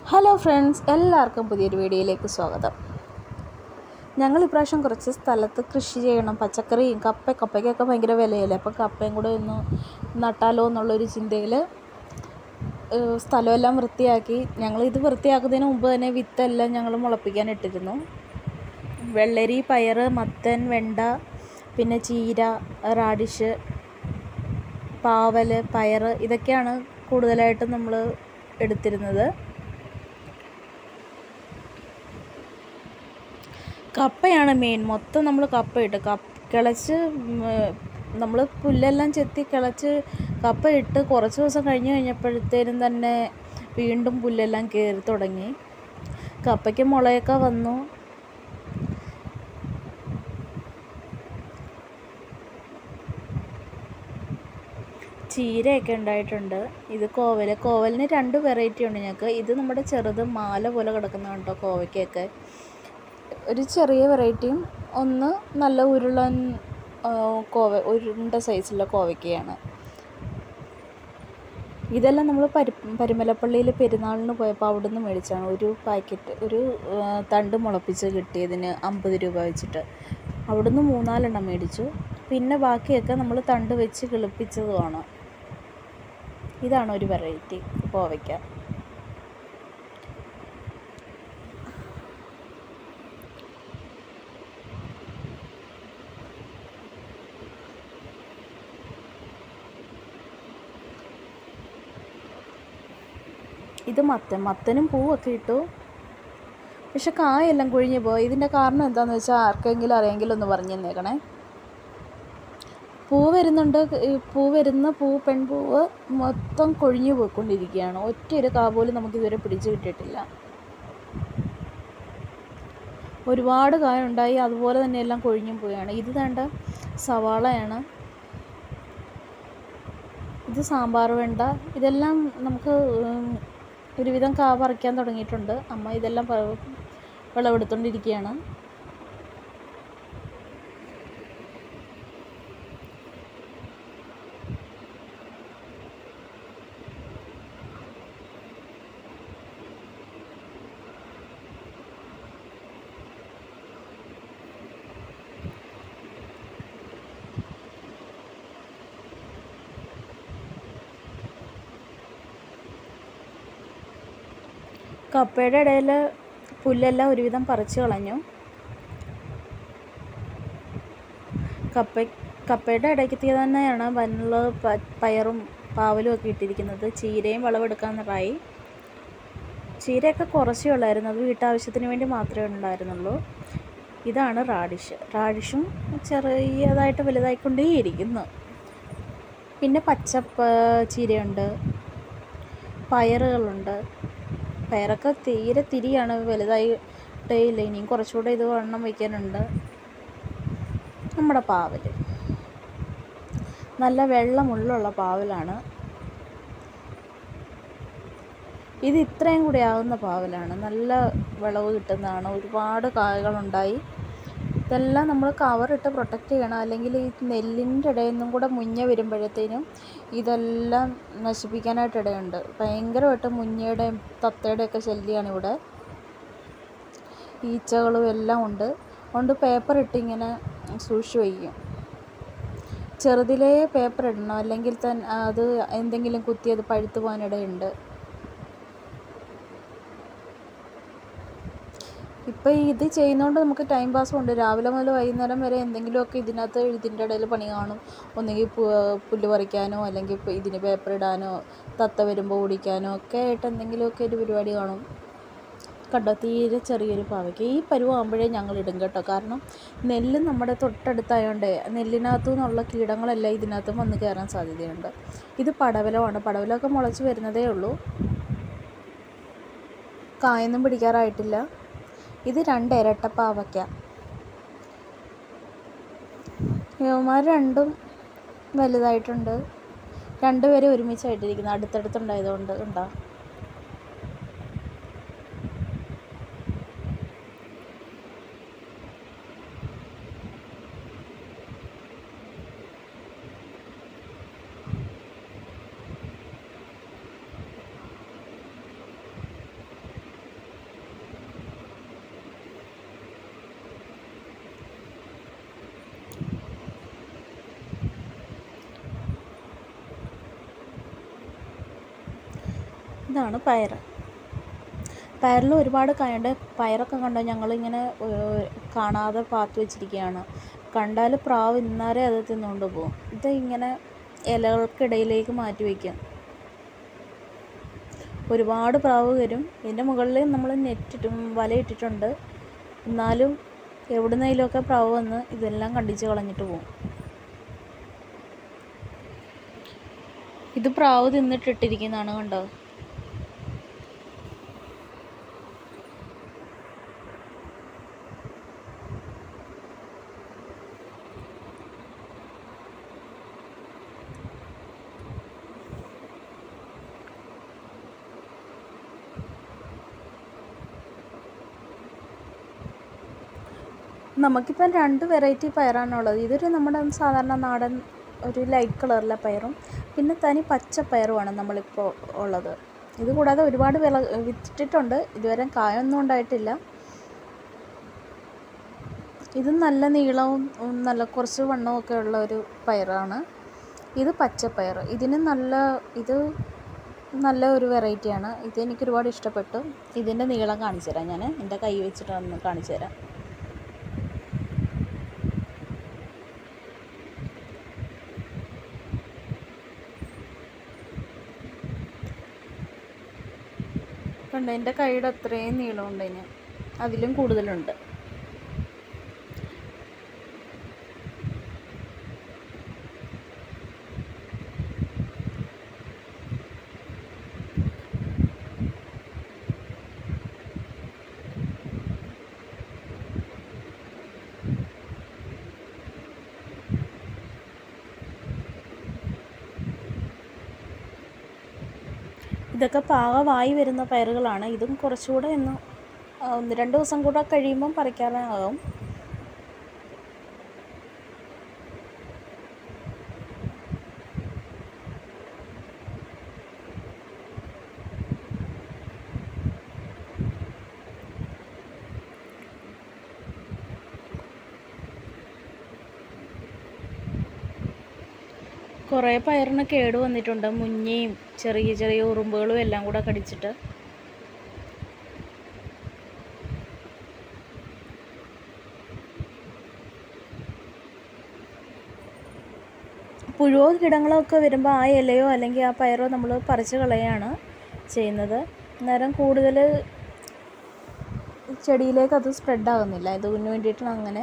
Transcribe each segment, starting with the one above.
hello friends എല്ലാവർക്കും പുതിയൊരു വീഡിയോയിലേക്ക് സ്വാഗതം ഞങ്ങൾ ഇപ്രാവശ്യം കുറച്ച് സ്ഥലത്ത് കൃഷി ചെയ്യണം പച്ചക്കറിയും കപ്പ കപ്പയ്ക്കൊക്കെ ഭയങ്കര വിലയല്ലേ അപ്പോൾ കപ്പയും കൂടെ ഒന്ന് നട്ടാലോ എന്നുള്ളൊരു ചിന്തയിൽ ഏഹ് സ്ഥലമെല്ലാം വൃത്തിയാക്കി ഞങ്ങൾ ഇത് വൃത്തിയാക്കുന്നതിന് മുമ്പ് തന്നെ വിത്തെല്ലാം ഞങ്ങൾ മുളപ്പിക്കാൻ ഇട്ടിരുന്നു വെള്ളരി പയർ മത്തൻ വെണ്ട പിന്നെ ചീര റാഡിഷ് പാവൽ പയർ ഇതൊക്കെയാണ് കൂടുതലായിട്ടും നമ്മൾ എടുത്തിരുന്നത് കപ്പയാണ് മെയിൻ മൊത്തം നമ്മൾ കപ്പ ഇട്ട് കപ്പ കിളച്ച് നമ്മൾ പുല്ലെല്ലാം ചെത്തി കിളച്ച് കപ്പ ഇട്ട് കുറച്ച് ദിവസം കഴിഞ്ഞ് കഴിഞ്ഞപ്പോഴത്തേനും തന്നെ വീണ്ടും പുല്ലെല്ലാം കയറി തുടങ്ങി കപ്പയ്ക്ക് മുളയൊക്കെ വന്നു ചീരയൊക്കെ ഉണ്ടായിട്ടുണ്ട് ഇത് കോവൽ കോവലിന് രണ്ട് വെറൈറ്റി ഉണ്ട് ഞങ്ങൾക്ക് ഇത് നമ്മുടെ ചെറുത് മാല പോലെ കിടക്കുന്ന കേട്ടോ കോവയ്ക്കൊക്കെ ഒരു ചെറിയ വെറൈറ്റിയും ഒന്ന് നല്ല ഉരുളൻ ആ, കോവ ഉരുണ്ട സൈസുള്ള കോവയ്ക്കയാണ് ഇതെല്ലാം നമ്മൾ പരി പരിമലപ്പള്ളിയിൽ പെരുന്നാളിന് പോയപ്പോൾ അവിടെ നിന്ന് മേടിച്ചാണ് ഒരു പാക്കറ്റ് ഒരു ആ, തണ്ട് മുളപ്പിച്ച് കിട്ടിയതിന് അമ്പത് രൂപ വെച്ചിട്ട് അവിടുന്ന് മൂന്നാലെണ്ണം മേടിച്ചു പിന്നെ ബാക്കിയൊക്കെ നമ്മൾ തണ്ട് വെച്ച് കിളിപ്പിച്ചതുമാണ് ഇതാണ് ഒരു വെറൈറ്റി കോവയ്ക്ക ഇത് മത്തൻ മത്തനും പൂവൊക്കെ ഇട്ടു പക്ഷെ കായെല്ലാം കൊഴിഞ്ഞു പോയി ഇതിൻ്റെ കാരണം എന്താണെന്ന് വെച്ചാൽ ആർക്കെങ്കിലും അറിയെങ്കിലും ഒന്ന് പറഞ്ഞു തന്നേക്കണേ പൂ വരുന്നുണ്ട് ഈ പൂ വരുന്ന പൂ പെൺപൂവ് മൊത്തം കൊഴിഞ്ഞു പോയിക്കൊണ്ടിരിക്കുകയാണ് ഒറ്റ ഒരു കാ പോലും നമുക്കിതുവരെ പിടിച്ചു കിട്ടിയിട്ടില്ല ഒരുപാട് കായുണ്ടായി അതുപോലെ തന്നെ എല്ലാം കൊഴിഞ്ഞും പോവുകയാണ് ഇത് വേണ്ട സവാളയാണ് ഇത് സാമ്പാർ വെണ്ട ഇതെല്ലാം നമുക്ക് ഉം, ഒരുവിധം കാ പറിക്കാൻ തുടങ്ങിയിട്ടുണ്ട് അമ്മ ഇതെല്ലാം പ- വിളവെടുത്തുകൊണ്ടിരിക്കുകയാണ് കപ്പയുടെ ഇടയിൽ പുല്ലെല്ലാം ഒരുവിധം പറിച്ചു കളഞ്ഞു കപ്പ കപ്പയുടെ ഇടയ്ക്ക് തന്നെയാണ് വനുള്ള പ- പയറും പാവലും ഒക്കെ ഇട്ടിരിക്കുന്നത് ചീരയും വിളവെടുക്കാനായി ചീരയൊക്കെ കുറച്ചേ ഉള്ളായിരുന്നു അത് വീട്ടാവശ്യത്തിന് വേണ്ടി മാത്രമേ ഉണ്ടായിരുന്നുള്ളൂ ഇതാണ് റാഡിഷ് റാഡിഷും ചെറിയതായിട്ട് വലുതായിക്കൊണ്ടേയിരിക്കുന്നു പിന്നെ പച്ചപ്പ ചീരയുണ്ട് പയറുകളുണ്ട് പയറൊക്കെ തീരെ തിരിയാണ് വലുതായിട്ടേ ഇല്ല ഇനിയും കുറച്ചുകൂടെ ഇത് വണ്ണം വയ്ക്കാനുണ്ട് നമ്മുടെ പാവൽ നല്ല വെള്ളമുള്ളുള്ള പാവലാണ് ഇത് ഇത്രയും കൂടി ആവുന്ന പാവലാണ് നല്ല വിളവ് കിട്ടുന്നതാണ് ഒരുപാട് കായകളുണ്ടായി ഇതെല്ലാം നമ്മൾ കവറിട്ട് പ്രൊട്ടക്റ്റ് ചെയ്യണം അല്ലെങ്കിൽ ഈ നെല്ലിൻ്റെ ഇടയിൽ നിന്നും കൂടെ മുഞ്ഞ വരുമ്പോഴത്തേനും ഇതെല്ലാം നശിപ്പിക്കാനായിട്ട് ഇടയുണ്ട് ഭയങ്കരമായിട്ട് മുഞ്ഞയുടെയും തത്തയുടെയൊക്കെ ശല്യമാണ് ഇവിടെ ഈച്ചകളും എല്ലാം ഉണ്ട് അതുകൊണ്ട് പേപ്പർ ഇട്ട് ഇങ്ങനെ സൂക്ഷിച്ച് വയ്ക്കും ചെറുതിലേ പേപ്പർ ഇടണം അല്ലെങ്കിൽ തന്നെ അത് എന്തെങ്കിലും കുത്തി അത് പഴുത്തു പോകാനിടയുണ്ട് ഇപ്പം ഇത് ചെയ്യുന്നതുകൊണ്ട് നമുക്ക് ടൈം പാസ്സും ഉണ്ട് രാവിലെ മുതൽ വൈകുന്നേരം വരെ എന്തെങ്കിലുമൊക്കെ ഇതിനകത്ത് ഇതിൻ്റെ ഇടയിൽ പണി കാണും ഒന്നുകിൽ പുല്ല് പറിക്കാനോ അല്ലെങ്കിൽ ഇപ്പം ഇതിന് പേപ്പർ ഇടാനോ തത്ത വരുമ്പോൾ ഓടിക്കാനോ ഒക്കെ ആയിട്ട് എന്തെങ്കിലുമൊക്കെ ഒരു പരിപാടി കാണും കണ്ടോ തീരെ ചെറിയൊരു പാവയ്ക്ക് ഈ പരുവാകുമ്പോഴേ ഞങ്ങൾ ഇടും കേട്ടോ കാരണം നെല്ല് നമ്മുടെ തൊട്ടടുത്തായതുകൊണ്ട് നെല്ലിനകത്തു നിന്നുള്ള കീടങ്ങളെല്ലാം ഇതിനകത്തും വന്ന് കയറാൻ സാധ്യതയുണ്ട് ഇത് പടവലമാണ് പടവലമൊക്കെ മുളച്ച് വരുന്നതേ ഉള്ളൂ കായൊന്നും പിടിക്കാറായിട്ടില്ല ഇത് രണ്ട് ഇരട്ട പാവയ്ക്ക ഇവന്മാർ രണ്ടും വലുതായിട്ടുണ്ട് രണ്ടുപേരും ഒരുമിച്ചായിട്ടിരിക്കുന്നത് അടുത്തടുത്തുണ്ടായതുകൊണ്ട് ഉണ്ടോ ഇതാണ് പയർ പയറിൽ ഒരുപാട് കായുണ്ട് പയറൊക്കെ കണ്ടോ ഞങ്ങളിങ്ങനെ ഏഹ്, കാണാതെ പാത്ത് വെച്ചിരിക്കുകയാണ് കണ്ടാൽ പ്രാവ് ഇന്നാരെ അത് തിന്നുകൊണ്ട് പോകും ഇത് ഇങ്ങനെ ഇലകൾക്കിടയിലേക്ക് മാറ്റി വയ്ക്കും ഒരുപാട് പ്രാവ് വരും ഇതിൻ്റെ മുകളിൽ നമ്മൾ നെറ്റിട്ടും വലയിട്ടിട്ടുണ്ട് എന്നാലും എവിടുന്നെങ്കിലുമൊക്കെ പ്രാവ് വന്ന് ഇതെല്ലാം കണ്ടിച്ച് കളഞ്ഞിട്ട് പോകും ഇത് പ്രാവ് തിന്നിട്ടിട്ടിരിക്കുന്നതാണ് കണ്ടോ നമുക്കിപ്പം രണ്ട് വെറൈറ്റി പയറാണുള്ളത് ഇതൊരു നമ്മുടെ സാധാരണ നാടൻ ഒരു ലൈറ്റ് കളറിലെ പയറും പിന്നെ തനി പച്ച പയറുമാണ് നമ്മളിപ്പോൾ ഉള്ളത് ഇത് കൂടാതെ ഒരുപാട് വിള വിറ്റിട്ടുണ്ട് ഇതുവരെ കായൊന്നും ഉണ്ടായിട്ടില്ല ഇത് നല്ല നീളവും ഉം, നല്ല കുറച്ച് വണ്ണവും ഒക്കെ ഉള്ള ഒരു പയറാണ് ഇത് പച്ചപ്പയർ ഇതിന് നല്ല ഇത് നല്ല ഒരു വെറൈറ്റിയാണ് ഇത് എനിക്ക് ഒരുപാട് ഇഷ്ടപ്പെട്ടു ഇതിൻ്റെ നീളം കാണിച്ചു തരാം ഞാൻ എൻ്റെ കൈ വെച്ചിട്ട് ഒന്ന് കാണിച്ചു തരാം കണ്ടോ എൻ്റെ കൈയുടെ അത്രയും നീളമുണ്ട് ഇതിന് അതിലും കൂടുതലുണ്ട് ഇതൊക്കെ പാകമായി വരുന്ന പയറുകളാണ് ഇതും കുറച്ചുകൂടെ ഒന്ന് ആ, ഒന്ന് രണ്ട് ദിവസം കൂടെ കഴിയുമ്പം പറിക്കാറാകും കുറേ പയറിന് കേട് വന്നിട്ടുണ്ട് മുഞ്ഞയും ചെറിയ ചെറിയ ഉറുമ്പുകളും എല്ലാം കൂടെ കടിച്ചിട്ട് പുഴുവോ കീടങ്ങളോ ഒക്കെ വരുമ്പോൾ ആ ഇലയോ അല്ലെങ്കിൽ ആ പയറോ നമ്മൾ പറിച്ച് കളയാണ് ചെയ്യുന്നത് അന്നേരം കൂടുതൽ ചെടിയിലേക്ക് അത് സ്പ്രെഡ് ആകുന്നില്ല ഇതിന് വേണ്ടിയിട്ടാണ് അങ്ങനെ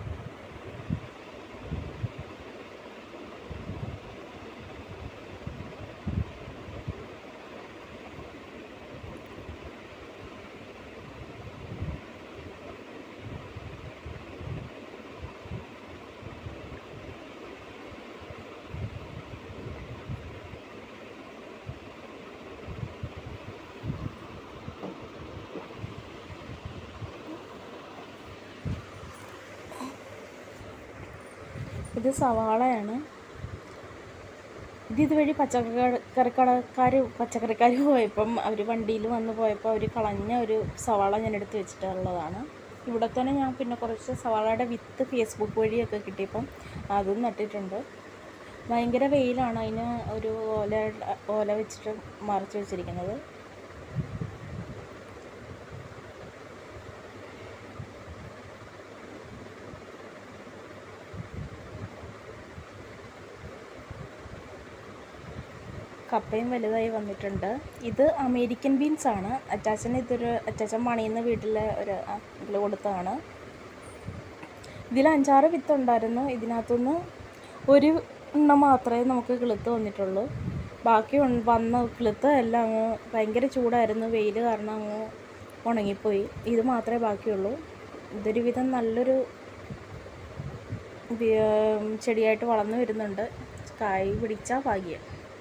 ഇത് സവാളയാണ് ഇത് ഇതുവഴി പച്ചക്കറിക്കടക്കാർ പച്ചക്കറിക്കാർ പോയപ്പം അവർ വണ്ടിയിൽ വന്ന് പോയപ്പോൾ അവർ കളഞ്ഞ ഒരു സവാള ഞാൻ എടുത്ത് വെച്ചിട്ടുള്ളതാണ് ഇവിടെ തന്നെ ഞാൻ പിന്നെ കുറച്ച് സവാളയുടെ വിത്ത് ഫേസ്ബുക്ക് വഴിയൊക്കെ കിട്ടിയപ്പം അതും നട്ടിട്ടുണ്ട് ഭയങ്കര വെയിലാണ് അതിന് ഒരു ഓല ഓല വെച്ചിട്ട് മറച്ച് വെച്ചിരിക്കുന്നത് കപ്പയും വലുതായി വന്നിട്ടുണ്ട് ഇത് അമേരിക്കൻ ബീൻസ് ആണ് അച്ചാച്ചന് ഇതൊരു അച്ചാച്ചൻ പണിയുന്ന വീട്ടിലെ ഒരു ഇതിൽ കൊടുത്തതാണ് ഇതിൽ അഞ്ചാറ് വിത്ത് ഉണ്ടായിരുന്നു ഇതിനകത്തുനിന്ന് ഒരു എണ്ണം മാത്രമേ നമുക്ക് കിളുത്ത് വന്നിട്ടുള്ളൂ ബാക്കി ഉൺ- വന്ന കിളുത്ത് എല്ലാം അങ്ങ് ഭയങ്കര ചൂടായിരുന്നു വെയിൽ കാരണം അങ്ങ് ഉണങ്ങിപ്പോയി ഇത് മാത്രമേ ബാക്കിയുള്ളൂ ഇതൊരു വിധം നല്ലൊരു വി- ചെടിയായിട്ട് വളർന്നു വരുന്നുണ്ട് കായ് പിടിച്ചാൽ ഭാഗ്യം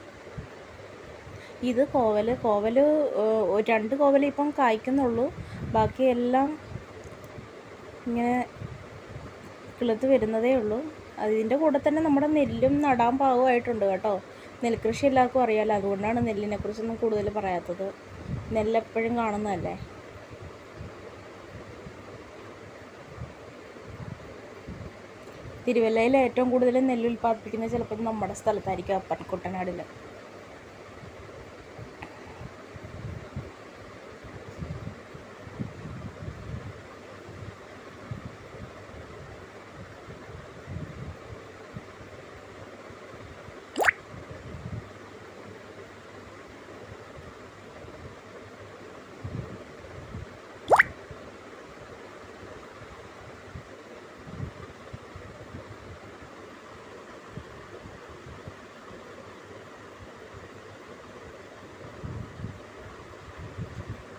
ഇത് കോവല് കോവല് ഏഹ്, ഒരു രണ്ട് കോവല് ഇപ്പം കായ്ക്കുന്നുള്ളൂ ബാക്കി എല്ലാം ഇങ്ങനെ കിളുത്ത് വരുന്നതേ ഉള്ളൂ അതിൻ്റെ കൂടെ തന്നെ നമ്മുടെ നെല്ലും നടാൻ പാകമായിട്ടുണ്ട് കേട്ടോ നെൽകൃഷി എല്ലാവർക്കും അറിയാമല്ലോ അതുകൊണ്ടാണ് നെല്ലിനെ കുറിച്ചൊന്നും കൂടുതൽ പറയാത്തത് നെല്ലെപ്പോഴും കാണുന്നതല്ലേ തിരുവല്ലയിൽ ഏറ്റവും കൂടുതൽ നെല്ല് ഉൽപ്പാദിപ്പിക്കുന്നത് ചിലപ്പോൾ നമ്മുടെ സ്ഥലത്തായിരിക്കും അപ്പൻ കുട്ടനാടിൽ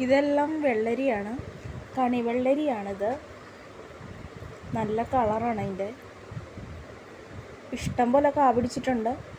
ഇതെല്ലാം വെള്ളരിയാണ് കണിവെള്ളരിയാണിത് നല്ല കളറാണ് അതിൻ്റെ ഇഷ്ടം പോലെ കാ പിടിച്ചിട്ടുണ്ട്